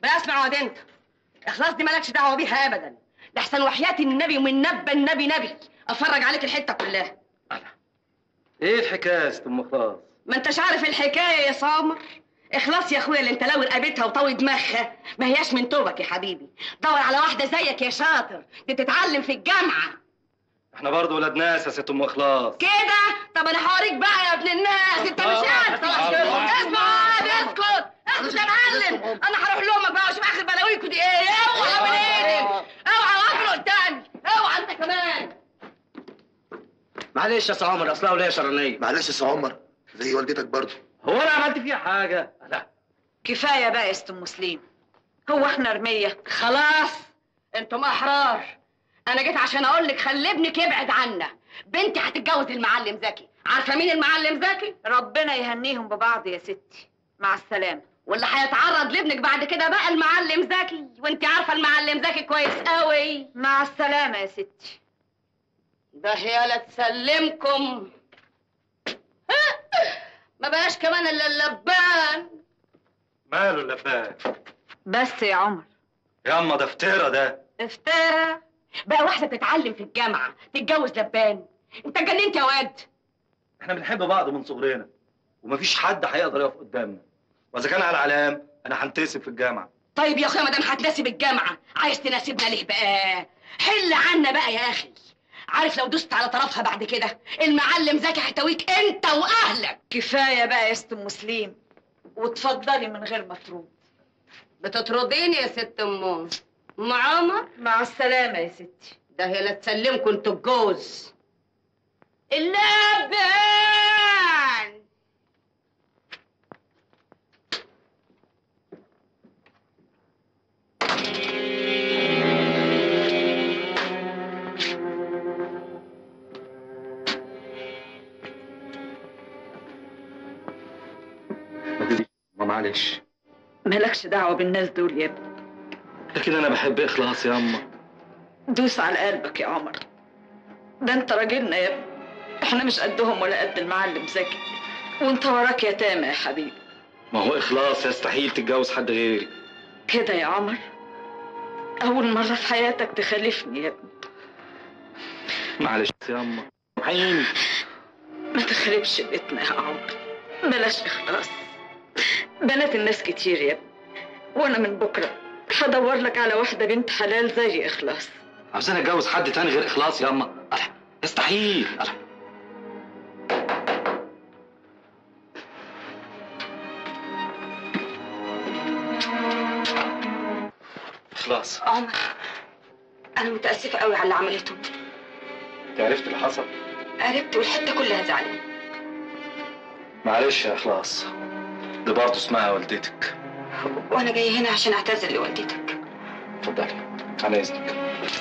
لا اسمع واد انت اخلاص دي مالكش دعوه بيها ابدا ده احسن وحياه النبي ومن نبى النبي نبي افرج عليك الحته كلها ايه الحكايه يا ست ام اخلاص ما انتش عارف الحكايه يا سامر اخلاص يا اخويا اللي انت لو رقبتها وطوي دماغها ما هياش من توبك يا حبيبي دور على واحده زيك يا شاطر دي تتعلم في الجامعه احنا برضه ولاد ناس يا ست ام اخلاص كده طب انا هوريك بقى يا ابن الناس انت مش قاعد اسمع اسكت اسكت يا معلم انا هروح لامك بقى واشوف اخر بلاويكوا دي ايه اوعى من ايدك اوعى واجرؤ تاني اوعى انت كمان معلش يا سي عمر اصلها وليه شرانيه معلش يا سي عمر زي والدتك برضه هو انا عملت فيها حاجه لا كفايه بقى يا ست ام مسلم هو احنا رميه خلاص انتم احرار انا جيت عشان اقول لك خلي ابنك يبعد عنا بنتي هتتجوز المعلم زكي عارفه مين المعلم زكي ربنا يهنيهم ببعض يا ستي مع السلامه واللي هيتعرض لابنك بعد كده بقى المعلم زكي وانت عارفه المعلم زكي كويس قوي مع السلامه يا ستي ده هي لا تسلمكم ما بقاش كمان الا اللبان ماله اللبان بس يا عمر ياما ده فتيره ده افترى بقى واحده تتعلم في الجامعه تتجوز لبان انت اتجننت يا واد احنا بنحب بعض من صغرنا ومفيش حد هيقدر يقف قدامنا واذا كان على علام انا هنتسب في الجامعه طيب يا اخويا ما دام هتناسب الجامعه عايز تناسبنا ليه بقى حل عنا بقى يا اخي عارف لو دوست على طرفها بعد كده المعلم زكي هيتويك انت واهلك كفايه بقى يا ست ام مسلم وتفضلي من غير ما ترد بتطرديني يا ست ام ام عمر مع السلامه يا ستي ده هي لا تسلمكم انتوا الجوز اللبان ما معلش مالكش دعوه بالناس دول يا ابني لكن انا بحب اخلاص يا اما دوس على قلبك يا عمر ده انت راجلنا يا ابني احنا مش قدهم ولا قد المعلم زكي وانت وراك يتامى يا حبيبي ما هو اخلاص يستحيل تتجوز حد غيري كده يا عمر اول مره في حياتك تخالفني يا ابني معلش يا اما عيني ما تخربش بيتنا يا عمر بلاش اخلاص بنات الناس كتير يا ابني وانا من بكره هدور لك على واحده بنت حلال زي اخلاص عاوزين اتجوز حد تاني غير اخلاص يا اما ألا، يستحيل ألا. اخلاص عمر انا متاسفه قوي على اللي عملته انت عرفت اللي حصل عرفت والحته كلها زعلانه معلش يا اخلاص دي برضه اسمها والدتك وانا جاي هنا عشان اعتذر لوالدتك اتفضلي على اذنك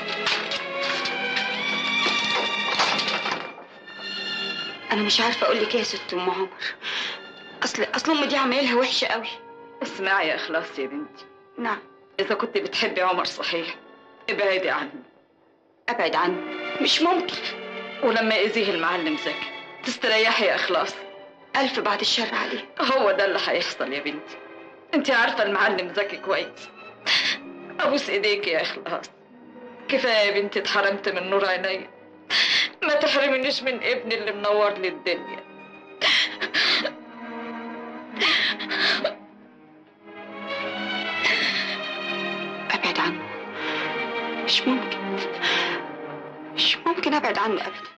انا مش عارفه اقول لك ايه يا ست ام عمر اصل اصل امي دي عمايلها وحشه قوي اسمعي يا اخلاص يا بنتي نعم اذا كنت بتحبي عمر صحيح ابعدي عنه ابعد عنه مش ممكن ولما يأذيه المعلم زكي تستريحي يا اخلاص الف بعد الشر عليه هو ده اللي هيحصل يا بنتي انت عارفه المعلم زكي كويس ابوس ايديك يا اخلاص كفايه يا بنتي اتحرمت من نور عينيا ما تحرمنيش من ابني اللي منور لي الدنيا ابعد عنه مش ممكن مش ممكن ابعد عنه ابدا